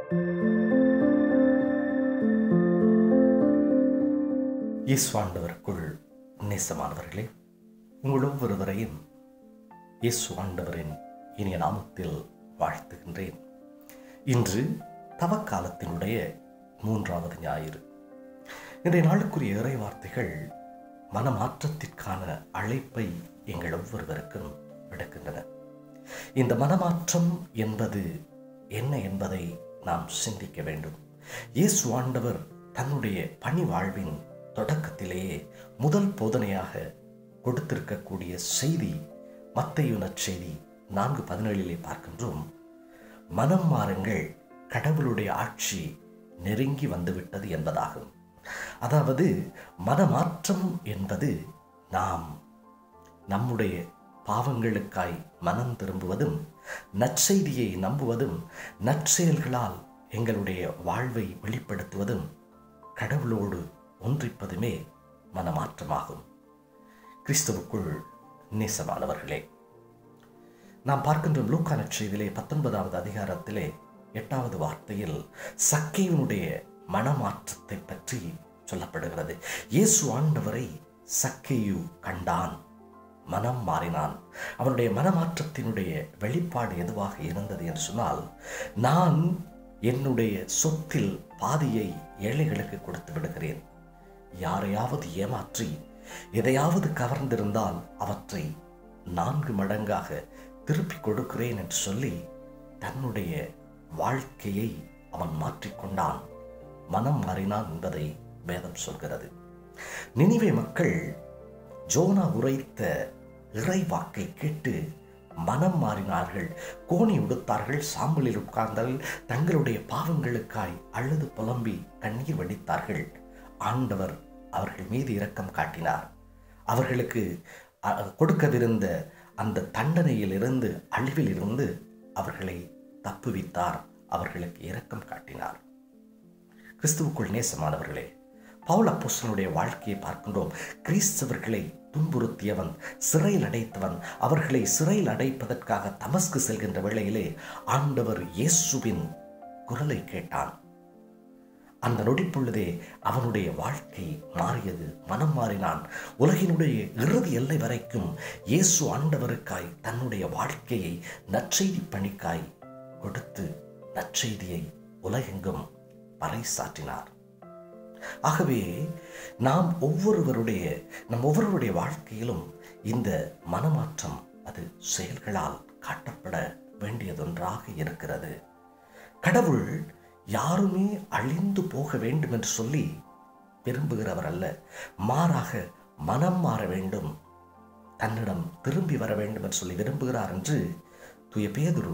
இயேசு ஆண்டவருக்குள் நேசமானவர்களே உங்கள் ஒவ்வொருவரையும் இயேசு ஆண்டவரின் இனிய நாமத்தில் வாழ்த்துகின்றேன் இன்று தவக்காலத்தினுடைய மூன்றாவது ஞாயிறு இன்றைய நாளுக்குரிய இறை வார்த்தைகள் மனமாற்றத்திற்கான அழைப்பை எங்கள் ஒவ்வொருவருக்கும் விடுக்கின்றன இந்த மனமாற்றம் என்பது என்ன என்பதை நாம் சிந்திக்க வேண்டும் இயேசு ஆண்டவர் தன்னுடைய பணி வாழ்வின் தொடக்கத்திலேயே முதல் போதனையாக கொடுத்திருக்கக்கூடிய செய்தி மத்தையு நற்செய்தி நான்கு பதினேழிலே பார்க்கின்றோம் மனம் மாறுங்கள் கடவுளுடைய ஆட்சி நெருங்கி வந்துவிட்டது என்பதாகும் அதாவது மனமாற்றம் என்பது நாம் நம்முடைய பாவங்களுக்காய் மனம் திரும்புவதும் நற்செய்தியை நம்புவதும் நற்செயல்களால் எங்களுடைய வாழ்வை வெளிப்படுத்துவதும் கடவுளோடு ஒன்றிப்பதுமே மனமாற்றமாகும் கிறிஸ்துவுக்குள் நேசமானவர்களே நாம் பார்க்கின்றோம் லூக்கா நற்செய்தியிலே பத்தொன்பதாவது அதிகாரத்திலே எட்டாவது வார்த்தையில் சக்கையினுடைய மனமாற்றத்தை பற்றி சொல்லப்படுகிறது இயேசு ஆண்டவரை சக்கையு கண்டான் மனம் மாறினான் அவனுடைய மனமாற்றத்தினுடைய வெளிப்பாடு எதுவாக இருந்தது என்று சொன்னால் நான் என்னுடைய சொத்தில் பாதியை ஏழைகளுக்கு கொடுத்து விடுகிறேன் யாரையாவது ஏமாற்றி எதையாவது கவர்ந்திருந்தால் அவற்றை நான்கு மடங்காக திருப்பிக் கொடுக்கிறேன் என்று சொல்லி தன்னுடைய வாழ்க்கையை அவன் மாற்றிக்கொண்டான் மனம் மாறினான் என்பதை வேதம் சொல்கிறது நினிவே மக்கள் ஜோனா உரைத்த இறை வாக்கை கேட்டு மனம் மாறினார்கள் கோணி உடுத்தார்கள் சாம்பலில் உட்கார்ந்தார்கள் தங்களுடைய பாவங்களுக்காய் அழுது புலம்பி கண்ணீர் வடித்தார்கள் ஆண்டவர் அவர்கள் மீது இரக்கம் காட்டினார் அவர்களுக்கு கொடுக்கவிருந்த அந்த தண்டனையிலிருந்து அழிவிலிருந்து அவர்களை தப்புவித்தார் அவர்களுக்கு இரக்கம் காட்டினார் கிறிஸ்துவுக்குள் நேசமானவர்களே பவுல் அப்போசனுடைய வாழ்க்கையை பார்க்கின்றோம் கிறிஸ்தவர்களை துன்புறுத்தியவன் சிறையில் அடைத்தவன் அவர்களை சிறையில் அடைப்பதற்காக தமஸ்கு செல்கின்ற வேளையிலே ஆண்டவர் இயேசுவின் குரலை கேட்டான் அந்த நொடிப்பொழுதே அவனுடைய வாழ்க்கை மாறியது மனம் மாறினான் உலகினுடைய இறுதி எல்லை வரைக்கும் இயேசு ஆண்டவருக்காய் தன்னுடைய வாழ்க்கையை நற்செய்தி பணிக்காய் கொடுத்து நற்செய்தியை உலகெங்கும் பறைசாற்றினார் ஆகவே நாம் ஒவ்வொருவருடைய நம் ஒவ்வொருவருடைய வாழ்க்கையிலும் இந்த மனமாற்றம் அது செயல்களால் காட்டப்பட வேண்டியதொன்றாக இருக்கிறது கடவுள் யாருமே அழிந்து போக வேண்டும் என்று சொல்லி விரும்புகிறவர் அல்ல மாறாக மனம் மாற வேண்டும் தன்னிடம் திரும்பி வர வேண்டும் என்று சொல்லி விரும்புகிறார் என்று தூய பேதுரு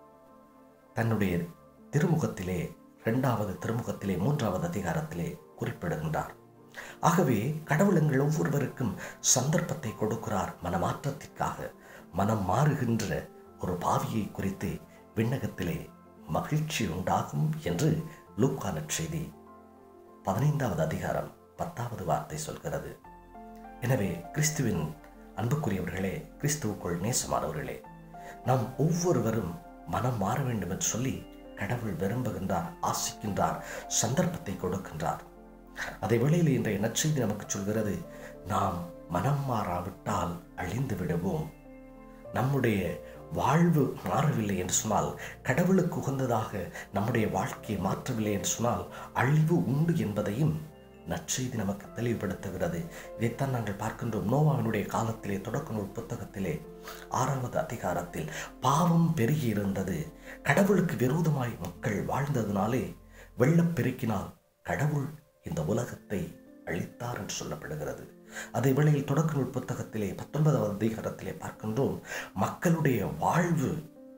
தன்னுடைய திருமுகத்திலே இரண்டாவது திருமுகத்திலே மூன்றாவது அதிகாரத்திலே குறிப்பிடுகின்றார் ஆகவே கடவுள் எங்கள் ஒவ்வொருவருக்கும் சந்தர்ப்பத்தை கொடுக்கிறார் மனமாற்றத்திற்காக மனம் மாறுகின்ற ஒரு பாவியை குறித்து விண்ணகத்திலே மகிழ்ச்சி உண்டாகும் என்று லூக்கான செய்தி பதினைந்தாவது அதிகாரம் பத்தாவது வார்த்தை சொல்கிறது எனவே கிறிஸ்துவின் அன்புக்குரியவர்களே கிறிஸ்துவுக்குள் நேசமானவர்களே நாம் ஒவ்வொருவரும் மனம் மாற வேண்டும் என்று சொல்லி கடவுள் விரும்புகின்றார் ஆசிக்கின்றார் சந்தர்ப்பத்தை கொடுக்கின்றார் அதே வேளையில் இன்றைய நற்செய்தி நமக்கு சொல்கிறது நாம் மனம் மாறாவிட்டால் அழிந்து விடுவோம் நம்முடைய வாழ்வு மாறவில்லை என்று சொன்னால் கடவுளுக்கு உகந்ததாக நம்முடைய வாழ்க்கையை மாற்றவில்லை என்று சொன்னால் அழிவு உண்டு என்பதையும் நற்செய்தி நமக்கு தெளிவுபடுத்துகிறது இதைத்தான் நாங்கள் பார்க்கின்றோம் நோவாவினுடைய காலத்திலே தொடக்க நூல் புத்தகத்திலே ஆறாவது அதிகாரத்தில் பாவம் பெருகி இருந்தது கடவுளுக்கு விரோதமாய் மக்கள் வாழ்ந்ததினாலே வெள்ளப்பெருக்கினால் கடவுள் இந்த உலகத்தை அழித்தார் என்று சொல்லப்படுகிறது அதே வேளையில் தொடக்க நூல் புத்தகத்திலே பத்தொன்பதாவது அதிகாரத்திலே பார்க்கின்றோம் மக்களுடைய வாழ்வு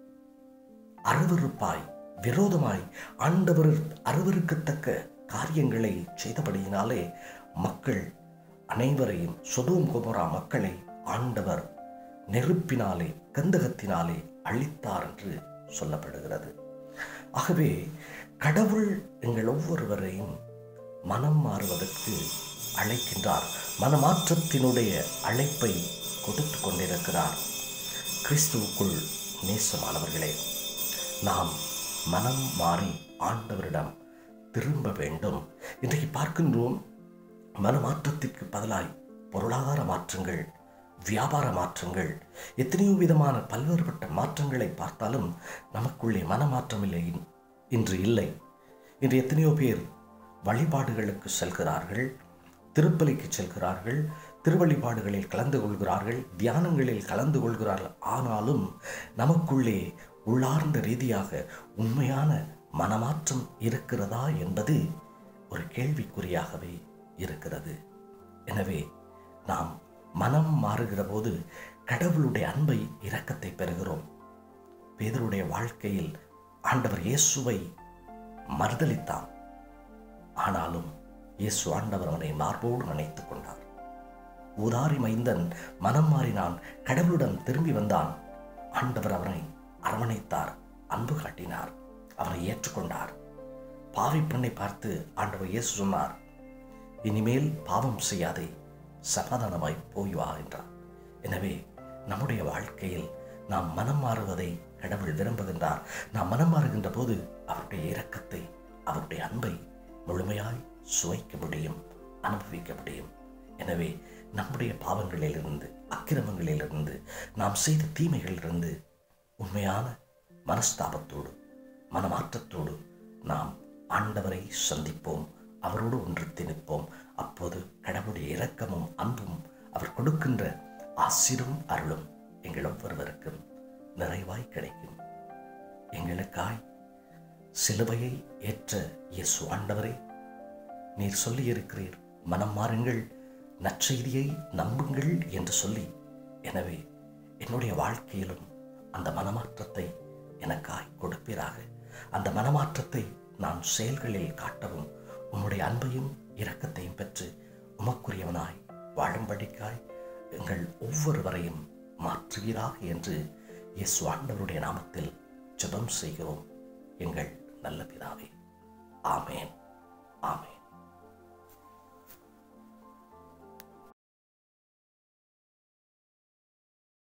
அருவருப்பாய் விரோதமாய் ஆண்டவர் அருவருக்கத்தக்க காரியங்களை செய்தபடியினாலே மக்கள் அனைவரையும் சொதோம் குமரா மக்களை ஆண்டவர் நெருப்பினாலே கந்தகத்தினாலே அழித்தார் என்று சொல்லப்படுகிறது ஆகவே கடவுள் எங்கள் ஒவ்வொருவரையும் மனம் மாறுவதற்கு அழைக்கின்றார் மனமாற்றத்தினுடைய அழைப்பை கொடுத்து கொண்டிருக்கிறார் கிறிஸ்துவுக்குள் நேசமானவர்களே நாம் மனம் மாறி ஆண்டவரிடம் திரும்ப வேண்டும் இன்றைக்கு பார்க்கின்றோம் மனமாற்றத்திற்கு பதிலாய் பொருளாதார மாற்றங்கள் வியாபார மாற்றங்கள் எத்தனையோ விதமான பல்வேறுபட்ட மாற்றங்களை பார்த்தாலும் நமக்குள்ளே மனமாற்றம் இல்லை இன்று இல்லை இன்று எத்தனையோ பேர் வழிபாடுகளுக்கு செல்கிறார்கள் திருப்பலிக்கு செல்கிறார்கள் திருவழிபாடுகளில் கலந்து கொள்கிறார்கள் தியானங்களில் கலந்து கொள்கிறார்கள் ஆனாலும் நமக்குள்ளே உள்ளார்ந்த ரீதியாக உண்மையான மனமாற்றம் இருக்கிறதா என்பது ஒரு கேள்விக்குறியாகவே இருக்கிறது எனவே நாம் மனம் மாறுகிற போது கடவுளுடைய அன்பை இரக்கத்தை பெறுகிறோம் பேதருடைய வாழ்க்கையில் ஆண்டவர் இயேசுவை மறுதளித்தான் ஆனாலும் இயேசு ஆண்டவர் அவனை மார்போடு அணைத்துக் கொண்டார் ஊதாரி மைந்தன் மனம் மாறினான் கடவுளுடன் திரும்பி வந்தான் ஆண்டவர் அவனை அரவணைத்தார் அன்பு காட்டினார் அவனை ஏற்றுக்கொண்டார் பாவி பெண்ணை பார்த்து ஆண்டவர் இயேசு சொன்னார் இனிமேல் பாவம் செய்யாதே சமாதானமாய் போய் வா என்றார் எனவே நம்முடைய வாழ்க்கையில் நாம் மனம் மாறுவதை கடவுள் விரும்புகின்றார் நாம் மனம் மாறுகின்ற போது அவருடைய இரக்கத்தை அவருடைய அன்பை முழுமையாய் சுவைக்க முடியும் அனுபவிக்க முடியும் எனவே நம்முடைய பாவங்களிலிருந்து அக்கிரமங்களிலிருந்து நாம் செய்த தீமைகளிலிருந்து உண்மையான மனஸ்தாபத்தோடு மனமாற்றத்தோடு நாம் ஆண்டவரை சந்திப்போம் அவரோடு ஒன்று நிற்போம் அப்போது கடவுளுடைய இரக்கமும் அன்பும் அவர் கொடுக்கின்ற ஆசிரும் அருளும் எங்கள் ஒவ்வொருவருக்கும் நிறைவாய் கிடைக்கும் எங்களுக்காய் சிலுவையை ஏற்ற இயேசு ஆண்டவரே நீர் சொல்லியிருக்கிறீர் மனம் மாறுங்கள் நற்செய்தியை நம்புங்கள் என்று சொல்லி எனவே என்னுடைய வாழ்க்கையிலும் அந்த மனமாற்றத்தை எனக்காய் கொடுப்பீராக அந்த மனமாற்றத்தை நான் செயல்களில் காட்டவும் உம்முடைய அன்பையும் இரக்கத்தையும் பெற்று உமக்குரியவனாய் வாழும்படிக்காய் எங்கள் ஒவ்வொருவரையும் மாற்றுவீராக என்று இயேசு ஆண்டவருடைய நாமத்தில் ஜெபம் செய்கிறோம் எங்கள் நல்ல பிதாவே ஆமேன் ஆமேன்